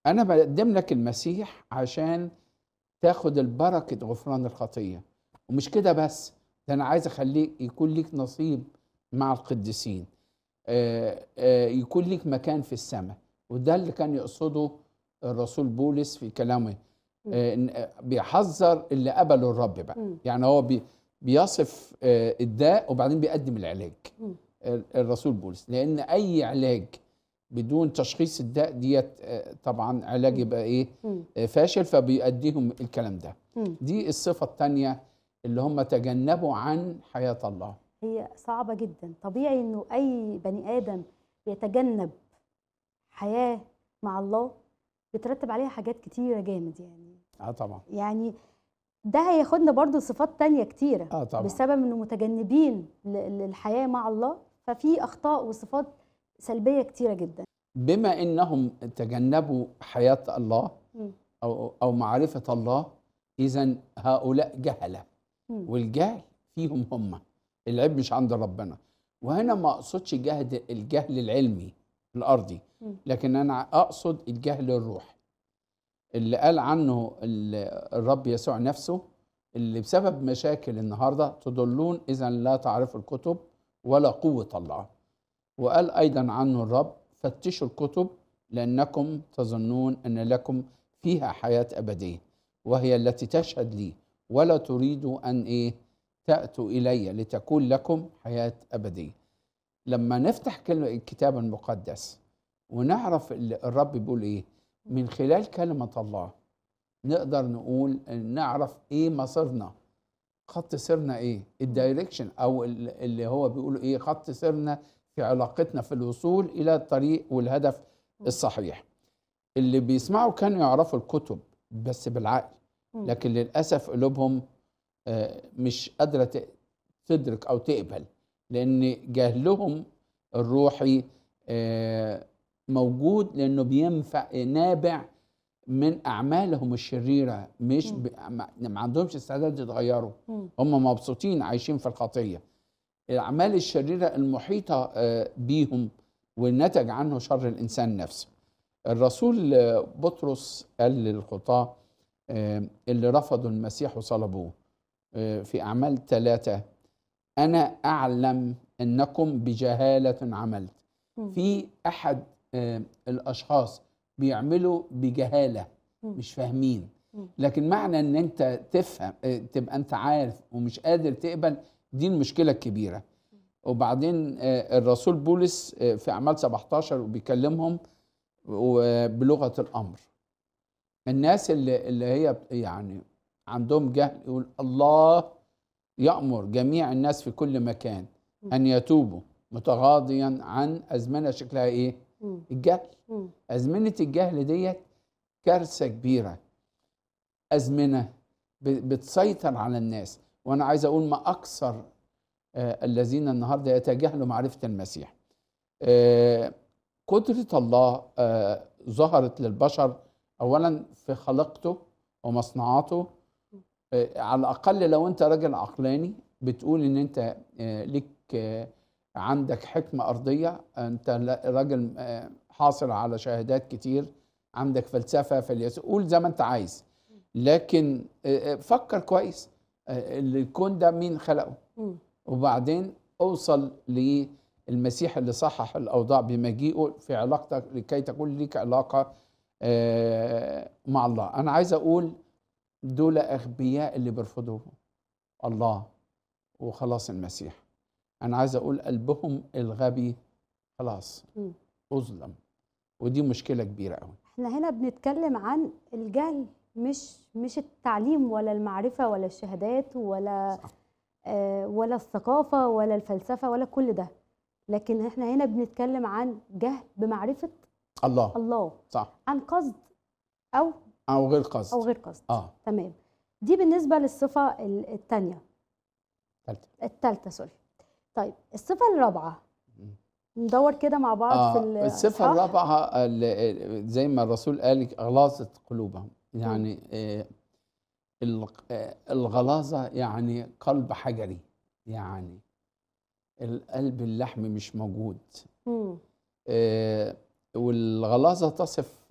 انا بقدم لك المسيح عشان تاخد البركه غفران الخطيه ومش كده بس ده انا عايز اخليك يكون ليك نصيب مع القديسين آه، آه، يكون ليك مكان في السماء وده اللي كان يقصده الرسول بولس في كلامه آه، إن- آه، بيحذر اللي قبلوا الرب بقى مم. يعني هو بي بيصف آه، الداء وبعدين بيقدم العلاج مم. ال- الرسول بولس لان اي علاج بدون تشخيص الداء ديت آه، طبعا علاج يبقى ايه مم. آه، فاشل فبيأديهم الكلام ده مم. دي الصفة الثانية اللي هم تجنبوا عن حياة الله هي صعبة جدا طبيعي انه اي بني ادم يتجنب حياة مع الله بترتب عليها حاجات كتيرة جامد يعني اه طبعا يعني ده هياخدنا برضو صفات تانية كتيرة اه طبعا بسبب انه متجنبين ل- للحياة مع الله ففي اخطاء وصفات سلبية كتيرة جدا بما انهم تجنبوا حياة الله مم. او او معرفة الله اذا هؤلاء جهلة مم. والجهل فيهم هم العيب مش عند ربنا وهنا ما اقصدش جهد الجهل العلمي الارضي مم. لكن انا اقصد الجهل الروحي اللي قال عنه ال- الرب يسوع نفسه اللي بسبب مشاكل النهارده تضلون اذا لا تعرفوا الكتب ولا قوه الله وقال ايضا عنه الرب فتشوا الكتب لانكم تظنون ان لكم فيها حياه ابديه وهي التي تشهد لي ولا تريدوا ان ايه تاتوا الي لتكون لكم حياه ابديه لما نفتح كلمه الكتاب المقدس ونعرف ال- الرب بيقول ايه من خلال كلمه الله نقدر نقول نعرف ايه مصيرنا خط سيرنا ايه الدايركشن او ال- اللي هو بيقول ايه خط سيرنا في علاقتنا في الوصول الى الطريق والهدف الصحيح اللي بيسمعوا كانوا يعرفوا الكتب بس بالعقل مم. لكن للاسف قلوبهم آه، مش قادره ت- تدرك او تقبل لان جهلهم الروحي آه، موجود لانه بينفع نابع من اعمالهم الشريره مش مم. ب... ما ما عندهمش استعداد يتغيروا مم. هم مبسوطين عايشين في الخطيه الاعمال الشريره المحيطه آه، بيهم والنتج عنه شر الانسان نفسه الرسول آه، بطرس قال للخطاه آه، اللي رفضوا المسيح وصلبوه آه، في اعمال ثلاثه انا اعلم انكم بجهاله عملت مم. في احد آه، الاشخاص بيعملوا بجهاله مم. مش فاهمين مم. لكن معنى ان انت تفهم آه، تبقى انت عارف ومش قادر تقبل دي المشكله الكبيره وبعدين آه، الرسول بولس آه، في اعمال 17 وبيكلمهم بلغه الامر الناس اللي اللي هي يعني عندهم جهل يقول الله يأمر جميع الناس في كل مكان أن يتوبوا متغاضيا عن أزمنة شكلها إيه؟ مم. الجهل مم. أزمنة الجهل ديت كارثة كبيرة أزمنة ب- بتسيطر على الناس وأنا عايز أقول ما أكثر آه، الذين النهاردة يتجاهلوا معرفة المسيح آه، قدرة الله آه، ظهرت للبشر أولا في خلقته ومصنعاته آه، على الأقل لو أنت راجل عقلاني بتقول إن أنت آه، ليك آه، عندك حكمة أرضية أنت لا- راجل آه، حاصل على شهادات كتير عندك فلسفة فليس قول زي ما أنت عايز لكن آه، آه، فكر كويس آه، الكون ده مين خلقه مم. وبعدين اوصل للمسيح اللي صحح الاوضاع بمجيئه في علاقتك لكي تكون ليك علاقه آه، مع الله انا عايز اقول دول اغبياء اللي بيرفضوا الله وخلاص المسيح انا عايز اقول قلبهم الغبي خلاص مم. اظلم ودي مشكله كبيره قوي احنا هنا بنتكلم عن الجهل مش مش التعليم ولا المعرفة ولا الشهادات ولا صح. آه ولا الثقافة ولا الفلسفة ولا كل ده لكن احنا هنا بنتكلم عن جهل بمعرفة الله الله صح عن قصد أو او غير قصد أو غير قصد اه تمام دي بالنسبة للصفة ال- التانية تالتة. التالتة سوري طيب الصفة الرابعة مم. ندور كده مع بعض في آه الصفة الإصحاح. الرابعة ال- ال- زي ما الرسول قال غلاظة قلوبهم يعني آه ال- آه، الغلاظة يعني قلب حجري يعني القلب اللحمي مش موجود مم. آه والغلاظة تصف